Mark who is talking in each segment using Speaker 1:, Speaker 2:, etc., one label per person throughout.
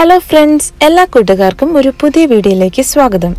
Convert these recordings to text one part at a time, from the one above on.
Speaker 1: hello friends എല്ലാ കൂട്ടുകാർക്കും ഒരു പുതിയ വീഡിയോയിലേക്ക് സ്വാഗതം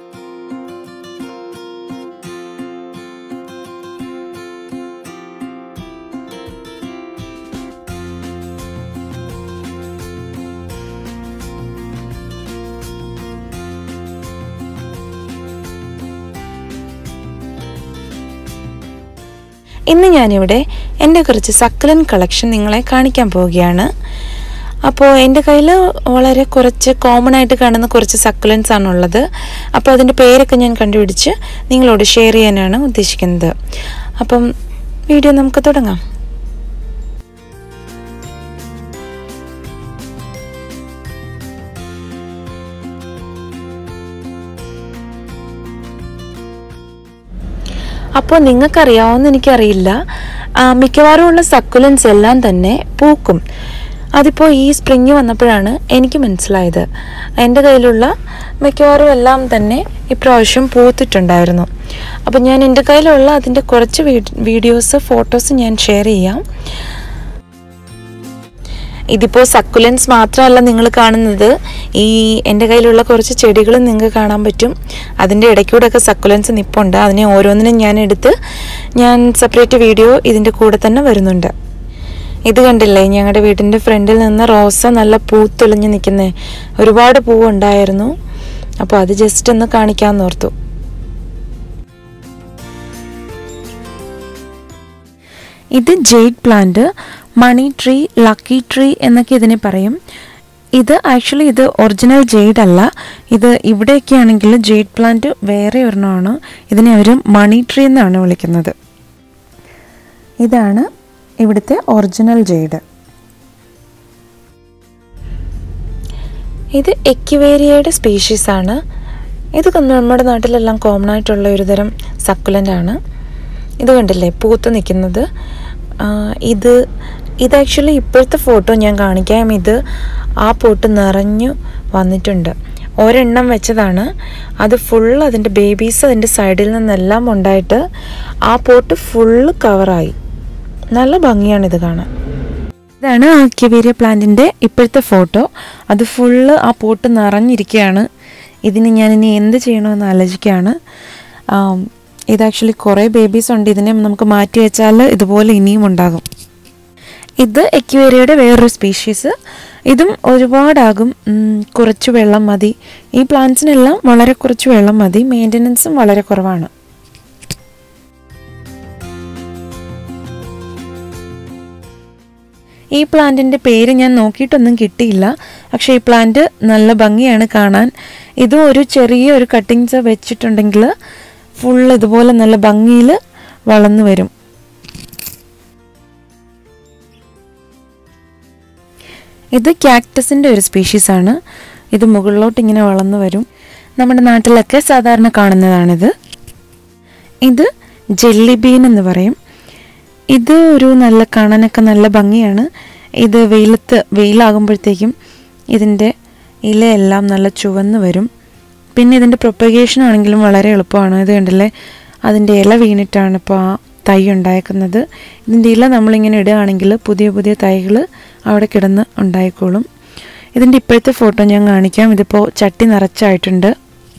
Speaker 1: ഇന്ന് ഞാനിവിടെ എൻ്റെ കുറച്ച് സക്കലൻ കളക്ഷൻ നിങ്ങളെ കാണിക്കാൻ പോവുകയാണ് അപ്പോൾ എൻ്റെ കയ്യിൽ വളരെ കുറച്ച് കോമൺ ആയിട്ട് കാണുന്ന കുറച്ച് സക്കുലൻസ് ആണുള്ളത് അപ്പോൾ അതിൻ്റെ പേരൊക്കെ ഞാൻ കണ്ടുപിടിച്ച് നിങ്ങളോട് ഷെയർ ചെയ്യാനാണ് ഉദ്ദേശിക്കുന്നത് അപ്പം വീഡിയോ നമുക്ക് തുടങ്ങാം അപ്പോൾ നിങ്ങൾക്കറിയാവുന്ന എനിക്കറിയില്ല ആ, മിക്കവാറും ഉള്ള സക്കുലൻസ് എല്ലാം തന്നെ പൂക്കും അതിപ്പോൾ ഈ സ്പ്രിങ് വന്നപ്പോഴാണ് എനിക്ക് മനസ്സിലായത് എൻ്റെ കയ്യിലുള്ള മിക്കവാറും എല്ലാം തന്നെ ഇപ്രാവശ്യം പൂത്തിട്ടുണ്ടായിരുന്നു അപ്പോൾ ഞാൻ എൻ്റെ കയ്യിലുള്ള അതിൻ്റെ കുറച്ച് വീഡിയോസ് ഫോട്ടോസ് ഞാൻ ഷെയർ ചെയ്യാം ഇതിപ്പോൾ സക്കുലൻസ് മാത്രമല്ല നിങ്ങൾ കാണുന്നത് ഈ എൻ്റെ കയ്യിലുള്ള കുറച്ച് ചെടികളും നിങ്ങൾക്ക് കാണാൻ പറ്റും അതിൻ്റെ ഇടയ്ക്കൂടെയൊക്കെ സക്കുലൻസ് നിപ്പുണ്ട് അതിനെ ഓരോന്നിനും ഞാൻ എടുത്ത് ഞാൻ സെപ്പറേറ്റ് വീഡിയോ ഇതിൻ്റെ കൂടെ തന്നെ വരുന്നുണ്ട് ഇത് കണ്ടില്ലേ ഞങ്ങളുടെ വീടിൻ്റെ ഫ്രണ്ടിൽ നിന്ന് റോസ നല്ല പൂത്തൊളിഞ്ഞ് നിൽക്കുന്നേ ഒരുപാട് പൂവുണ്ടായിരുന്നു അപ്പോൾ അത് ജസ്റ്റ് ഒന്ന് കാണിക്കാമെന്ന് ഓർത്തു ഇത് jade plant money tree lucky tree എന്നൊക്കെ ഇതിനെ പറയും ഇത് ആക്ച്വലി ഇത് ഒറിജിനൽ ജെയ്ഡ് അല്ല ഇത് ഇവിടെയൊക്കെ ആണെങ്കിൽ ജെയ്ഡ് പ്ലാന്റ് വേറെ ഒരെണ്ണമാണ് ഇതിനെ അവർ മണി ട്രീ എന്നാണ് വിളിക്കുന്നത് ഇതാണ് ഇവിടുത്തെ ഒറിജിനൽ ജെയ്ഡ് ഇത് എക്യുവേരിയയുടെ സ്പീഷീസ് ആണ് ഇത് നമ്മുടെ നാട്ടിലെല്ലാം കോമൺ ആയിട്ടുള്ള ഒരു തരം സക്കുലൻ്റ് ആണ് ഇത് കണ്ടില്ലേ പൂത്ത് നിൽക്കുന്നത് ആ, ഇത് ഇത് ആക്ച്വലി ഇപ്പോഴത്തെ ഫോട്ടോ ഞാൻ കാണിക്കാം ഇത് ആ പോട്ട് നിറഞ്ഞു വന്നിട്ടുണ്ട് ഒരെണ്ണം വെച്ചതാണ് അത് ഫുൾ അതിൻ്റെ ബേബീസ് അതിൻ്റെ സൈഡിൽ നിന്നെല്ലാം ഉണ്ടായിട്ട് ആ പോട്ട് ഫുള്ള് കവറായി നല്ല ഭംഗിയാണ് ഇത് കാണാൻ ഇതാണ് ആ ക്യവേരിയ പ്ലാന്റിൻ്റെ ഇപ്പോഴത്തെ ഫോട്ടോ അത് ഫുള്ള് ആ പോട്ട് നിറഞ്ഞിരിക്കുകയാണ് ഇതിന് ഞാൻ ഇനി എന്ത് ചെയ്യണമെന്ന് ആലോചിക്കുകയാണ് ആം, ഇത് ആക്ച്വലി കുറേ ബേബീസ് ഉണ്ട് ഇതിനെ നമുക്ക് മാറ്റി വെച്ചാൽ ഇതുപോലെ ഇനിയും ഉണ്ടാകും ഇത് എക്വേരിയയുടെ വേറൊരു സ്പീഷീസ് ഇതും ഒരുപാടാകും ഉം, കുറച്ച് വെള്ളം മതി ഈ പ്ലാന്റ്സിനെല്ലാം വളരെ കുറച്ച് വെള്ളം മതി മെയിൻ്റനൻസും വളരെ കുറവാണ് ഈ പ്ലാന്റിൻ്റെ പേര് ഞാൻ നോക്കിയിട്ടൊന്നും കിട്ടിയില്ല പക്ഷേ ഈ പ്ലാന്റ് നല്ല ഭംഗിയാണ് കാണാൻ ഇതും ഒരു ചെറിയ ഒരു കട്ടിങ്സ് വെച്ചിട്ടുണ്ടെങ്കിൽ ഫുൾ ഇതുപോലെ നല്ല ഭംഗിയിൽ വളർന്നു വരും ഇത് ക്യാക്ടസിൻ്റെ ഒരു സ്പീഷീസ് ആണ് ഇത് മുകളിലോട്ട് ഇങ്ങനെ വളർന്നു വരും നമ്മുടെ നാട്ടിലൊക്കെ സാധാരണ കാണുന്നതാണിത് ഇത് ജെല്ലി ബീൻ എന്ന് പറയും ഇത് ഒരു നല്ല കാണാനൊക്കെ നല്ല ഭംഗിയാണ് ഇത് വെയിലത്ത് വെയിലാകുമ്പോഴത്തേക്കും ഇതിൻ്റെ ഇലയെല്ലാം നല്ല ചുവന്ന് വരും പിന്നെ ഇതിൻ്റെ പ്രൊപ്പഗേഷൻ ആണെങ്കിലും വളരെ എളുപ്പമാണ് ഇത് കണ്ടില്ലേ അതിൻ്റെ ഇല വീണിട്ടാണ് ഇപ്പോൾ ആ തൈ ഉണ്ടാക്കുന്നത് ഇതിൻ്റെ ഇല നമ്മളിങ്ങനെ ഇടുകയാണെങ്കിൽ പുതിയ പുതിയ തൈകൾ അവിടെ കിടന്ന് ഉണ്ടായിക്കോളും ഇതിൻ്റെ ഇപ്പോഴത്തെ ഫോട്ടോ ഞാൻ കാണിക്കാം ഇതിപ്പോൾ ചട്ടി നിറച്ചായിട്ടുണ്ട്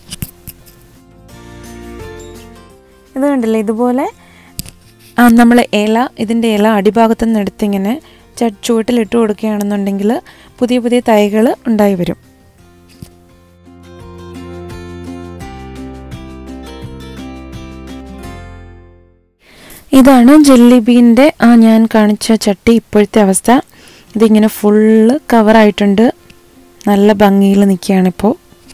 Speaker 1: ഇത് കണ്ടില്ലേ ഇതുപോലെ നമ്മൾ ഇല ഇതിൻ്റെ ഇല അടിഭാഗത്തു നിന്ന് എടുത്തിങ്ങനെ ച ചുവട്ടിലിട്ട് കൊടുക്കുകയാണെന്നുണ്ടെങ്കിൽ പുതിയ പുതിയ തൈകൾ ഉണ്ടായി വരും ഇതാണ് ജെല്ലി ബീൻ്റെ ആ ഞാൻ കാണിച്ച ചട്ടി ഇപ്പോഴത്തെ അവസ്ഥ ഇതിങ്ങനെ ഫുള്ള് കവറായിട്ടുണ്ട് നല്ല ഭംഗിയിൽ നിൽക്കുകയാണിപ്പോൾ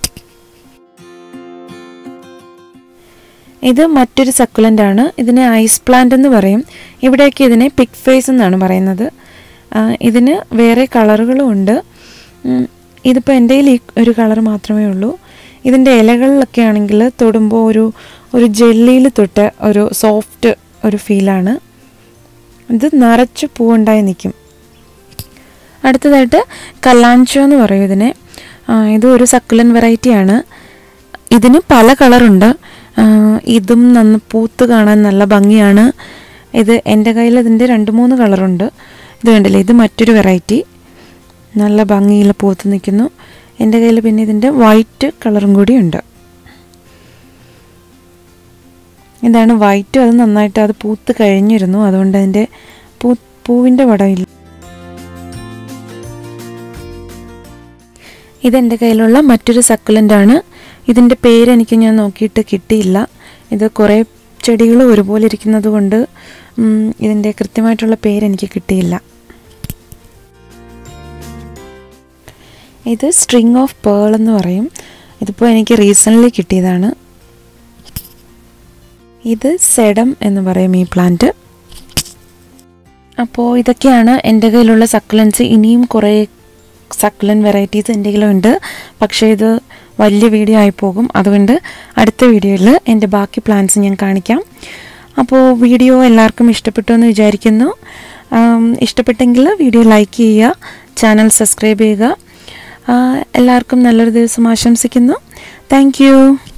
Speaker 1: ഇത് മറ്റൊരു സക്കുലൻ്റ് ആണ് ഇതിനെ ഐസ് പ്ലാന്റ് എന്ന് പറയും ഇവിടെയൊക്കെ ഇതിനെ പിക് ഫേസ് എന്നാണ് പറയുന്നത് ആ, ഇതിന് വേറെ കളറുകളും ഉണ്ട് ഉം, ഇതിപ്പോൾ എൻ്റെ കയ്യിൽ ഈ ഒരു കളർ മാത്രമേ ഉള്ളൂ ഇതിൻ്റെ ഇലകളിലൊക്കെ ആണെങ്കിൽ തൊടുമ്പോൾ ഒരു ഒരു ജെല്ലിയിൽ തൊട്ട് ഒരു സോഫ്റ്റ് ഒരു ഫീലാണ് ഇത് നിറച്ച് പൂവുണ്ടായി നിൽക്കും അടുത്തതായിട്ട് കല്ലാഞ്ചോ എന്ന് പറയും ഇതിനെ ആ, ഇത് ഒരു സക്കുലൻ വെറൈറ്റിയാണ് ഇതിന് പല കളറുണ്ട് ആ, ഇതും നന്ന പൂത്ത് കാണാൻ നല്ല ഭംഗിയാണ് ഇത് എൻ്റെ കയ്യിൽ ഇതിൻ്റെ രണ്ട് മൂന്ന് കളറുണ്ട് ഇത് കണ്ടില്ലേ ഇത് മറ്റൊരു വെറൈറ്റി നല്ല ഭംഗിയിൽ പൂത്ത് നിൽക്കുന്നു എൻ്റെ കയ്യിൽ പിന്നെ ഇതിൻ്റെ വൈറ്റ് കളറും കൂടി ഉണ്ട് ഇതാണ് വൈറ്റ് അത് നന്നായിട്ട് അത് പൂത്ത് കഴിഞ്ഞിരുന്നു അതുകൊണ്ട് അതിൻ്റെ പൂ പൂവിൻ്റെ പടമില്ല ഇതെൻ്റെ കയ്യിലുള്ള മറ്റൊരു സക്കുലൻ്റാണ് ഇതിൻ്റെ പേര് എനിക്ക് ഞാൻ നോക്കിയിട്ട് കിട്ടിയില്ല ഇത് കുറേ ചെടികൾ ഒരുപോലെ ഇരിക്കുന്നത് കൊണ്ട് ഉം, ഇതിൻ്റെ കൃത്യമായിട്ടുള്ള പേര് എനിക്ക് കിട്ടിയില്ല ഇത് സ്ട്രിങ് ഓഫ് പേൾ എന്ന് പറയും ഇതിപ്പോൾ എനിക്ക് റീസെൻ്റ്ലി കിട്ടിയതാണ് ഇത് സെഡം എന്ന് പറയും ഈ പ്ലാന്റ് അപ്പോൾ ഇതൊക്കെയാണ് എൻ്റെ കയ്യിലുള്ള സക്കുലൻസ് ഇനിയും കുറേ സക്കുലൻ വെറൈറ്റീസ് എൻ്റെ കയ്യിലുണ്ട് പക്ഷേ ഇത് വലിയ വീഡിയോ ആയി പോകും അതുകൊണ്ട് അടുത്ത വീഡിയോയിൽ എൻ്റെ ബാക്കി പ്ലാൻസ് ഞാൻ കാണിക്കാം അപ്പോൾ വീഡിയോ എല്ലാവർക്കും ഇഷ്ടപ്പെട്ടു എന്ന് വിചാരിക്കുന്നു ആം, ഇഷ്ടപ്പെട്ടെങ്കിൽ വീഡിയോ ലൈക്ക് ചെയ്യുക ചാനൽ സബ്സ്ക്രൈബ് ചെയ്യുക ആ, എല്ലാവർക്കും നല്ലൊരു ദിവസം ആശംസിക്കുന്നു താങ്ക്